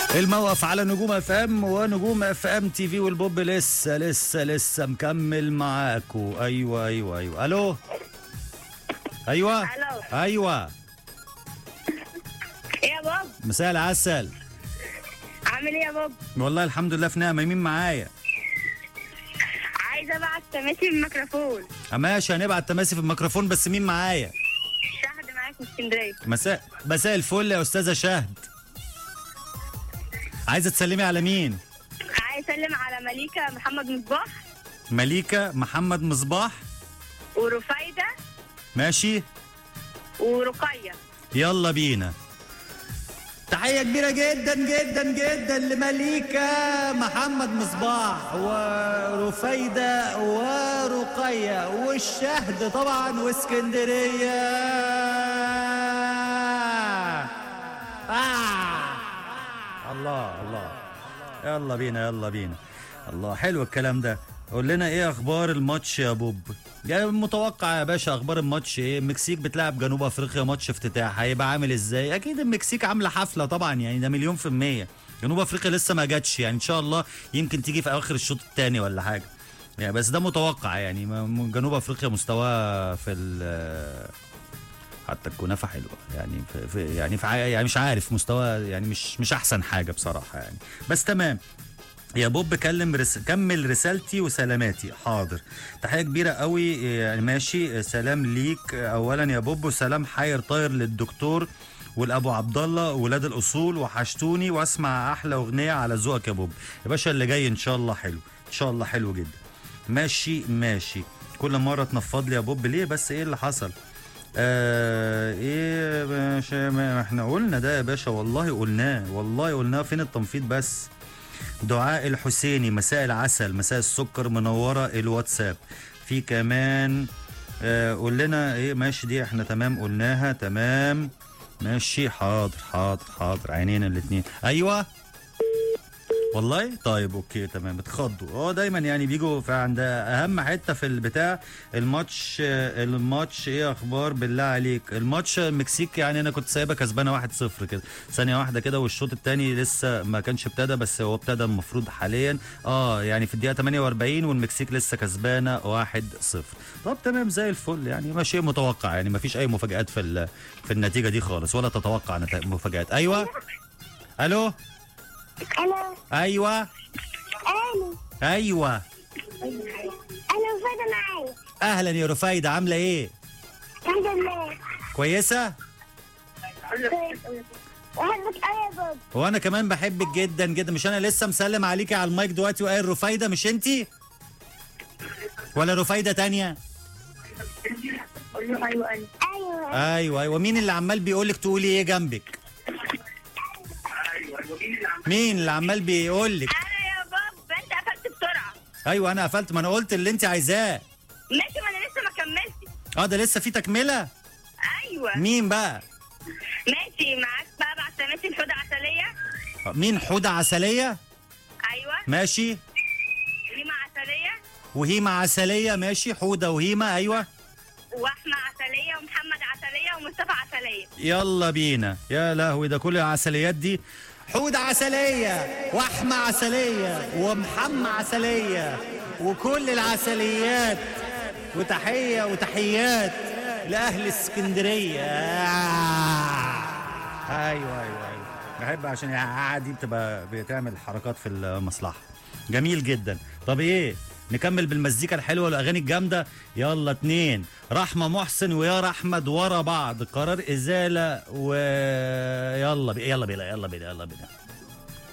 الموقف على نجوم اف ام ونجوم اف ام تي في والبوب لسه لسه لسه مكمل معاكو ايوه ايوه ايوه الو ايوه الو ايوه ايه يا باب مساء العسل عامل ايه يا باب والله الحمد لله في نعمه مين معايا عايزه ابعت تماسي الميكروفون ماشي هنبعت تماسي في الميكروفون بس مين معايا شهد معاك من اسكندريه مساء مساء الفل يا استاذه شهد عايزه تسلمي على مين عايز اسلم على مليكه محمد مصباح مليكه محمد مصباح ورفايده ماشي ورقيه يلا بينا تحية كبيرة جدا جدا جدا لمليكة محمد مصباح ورفيدة ورقية والشهد طبعا واسكندرية آه. الله الله يلا بينا يلا بينا الله حلو الكلام ده قول لنا ايه اخبار الماتش يا بوب يعني متوقع يا باشا اخبار الماتش ايه المكسيك بتلعب جنوب افريقيا ماتش افتتاح هيبقى عامل ازاي اكيد المكسيك عامله حفله طبعا يعني ده مليون في الميه جنوب افريقيا لسه ما جاتش يعني ان شاء الله يمكن تيجي في اواخر الشوط الثاني ولا حاجه يعني بس ده متوقع يعني م- جنوب افريقيا مستواه في ال- حتى الكنافه حلوه يعني في في يعني في ع- يعني مش عارف مستوى يعني مش مش احسن حاجه بصراحه يعني بس تمام يا بوب كلم رس... كمل رسالتي وسلاماتي حاضر تحيه كبيره قوي يعني ماشي سلام ليك اولا يا بوب وسلام حير طاير للدكتور والابو عبد الله ولاد الاصول وحشتوني واسمع احلى اغنيه على ذوقك يا بوب يا باشا اللي جاي ان شاء الله حلو ان شاء الله حلو جدا ماشي ماشي كل مره تنفض لي يا بوب ليه بس ايه اللي حصل آه ايه يا باشا ما احنا قلنا ده يا باشا والله قلناه والله قلناه فين التنفيض بس دعاء الحسيني مساء العسل مساء السكر منوره الواتساب في كمان آه قول لنا ايه ماشي دي احنا تمام قلناها تمام ماشي حاضر حاضر حاضر عينينا الاثنين ايوه والله طيب اوكي تمام اتخضوا هو دايما يعني بيجوا في عند اهم حته في البتاع الماتش آه، الماتش ايه اخبار بالله عليك الماتش المكسيك يعني انا كنت سايبها كسبانه 1-0 كده ثانيه واحده كده والشوط الثاني لسه ما كانش ابتدى بس هو ابتدى المفروض حاليا اه يعني في الدقيقه 48 والمكسيك لسه كسبانه 1-0 طب تمام زي الفل يعني ما شيء متوقع يعني ما فيش اي مفاجات في ال- في النتيجه دي خالص ولا تتوقع نت- مفاجات ايوه الو انا ايوه انا ايوه انا وفاده معايا اهلا يا رفايده عامله ايه الحمد لله كويسه بحبك قوي يا باب وانا كمان بحبك جدا جدا مش انا لسه مسلم عليكي على المايك دلوقتي وقايل رفايده مش انتي ولا رفايده تانية قول له ايوه انا ايوه ايوه ايوه مين اللي عمال بيقولك تقولي ايه جنبك مين اللي عمال بيقولك انا يا باب انت قفلت بسرعه ايوه انا قفلت ما انا قلت اللي انت عايزاه ماشي ما انا لسه ما كملتش اه ده لسه في تكمله ايوه مين بقى ماشي معاك بقى بعد تماسي الحوضه عسليه مين حوده عسليه ايوه ماشي ريما عسليه وهيمه عسليه ماشي حوده وهيمه ايوه واحمى عسليه ومحمد عسليه ومصطفى عسليه يلا بينا يا لهوي ده كل العسليات دي حود عسلية وأحمى عسلية ومحمى عسلية وكل العسليات وتحية وتحيات لأهل اسكندرية أيوة أيوة أيوة بحب عشان العقعة دي بتبقى بتعمل حركات في المصلحة جميل جدا طب إيه نكمل بالمزيكا الحلوه والاغاني الجامده يلا اتنين رحمه محسن ويا احمد ورا بعض قرار ازاله ويلا بي... يلا بينا يلا بينا يلا بينا